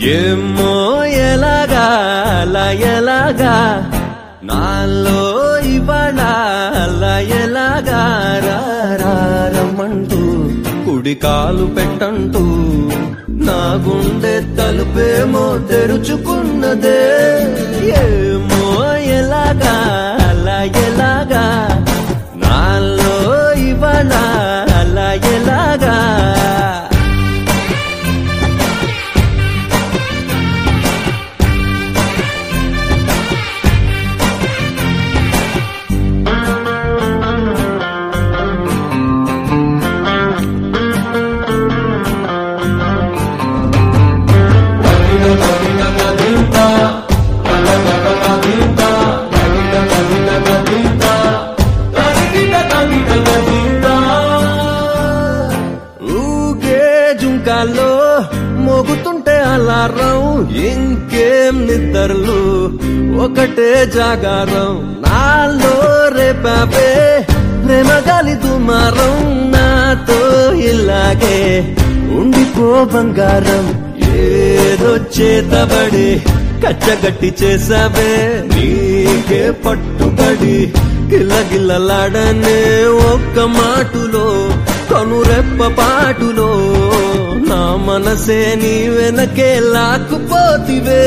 ఏమో ఎలాగా అలా ఎలాగా నాలో ఇవాళ అలా ఎలాగా రారమంటూ కుడి కాలు పెట్టంటూ నా గుండె తలుపేమో తెరుచుకున్నదే ఏమో ఎలాగా అలా ఎలాగా నాలో ఇవాళ అలా ఎలాగా ఊగే జుంకాల్లో మోగుతుంటే అలారం ఇంకేం నిద్రలు ఒకటే జాగారం నాలో రేపాపే ప్రేమ గాలి దుమారం నాతో ఇలాగే ఉండిపో బంగారం ఏదో చేతబడి కచ్చగట్టి చేసావే నీకే పట్టుబడి గిల్లగిల్లలాడనే ఒక్క మాటులో కనురెప్ప పాటులో నా మనసే నీ వెనకే లాక్కుపోతివే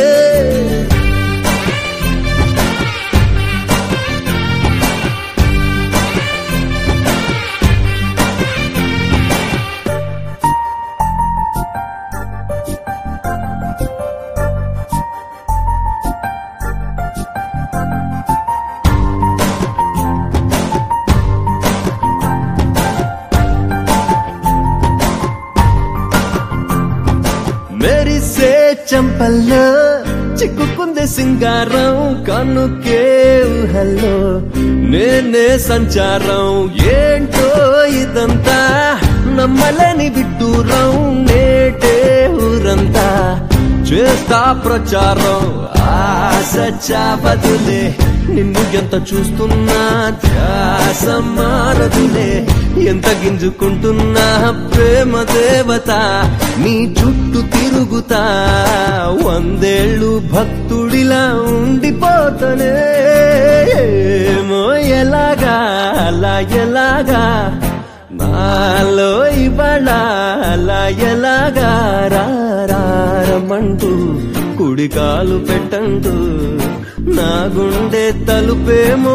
మెరిసే చంపల్లో చిక్కుకుంది సింగారం కనుకే ఊహల్లో నేనే సంచారం ఏంటో ఇదంతా నమ్మలేని విడ్డూరం నేటే ఊరంతా చేస్తా ప్రచారం ఆశ చాపదులే నిన్ను ఎంత చూస్తున్నా ధ్యాస మారదులే ఎంత గింజుకుంటున్నా ప్రేమ దేవత నీ చుట్టూ తిరుగుతా వందేళ్ళు భక్తుడిలా ఉండిపోతనే ఏమో ఎలాగా అలా ఎలాగా నాలో ఇవాళ అలా ఎలాగా రారమంటూ కుడి కాలు పెట్టంటూ నా గుండె తలుపేమో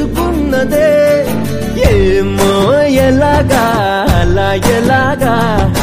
తెరుచుకున్నదే ఏమో ఎలాగా అలా ఎలాగా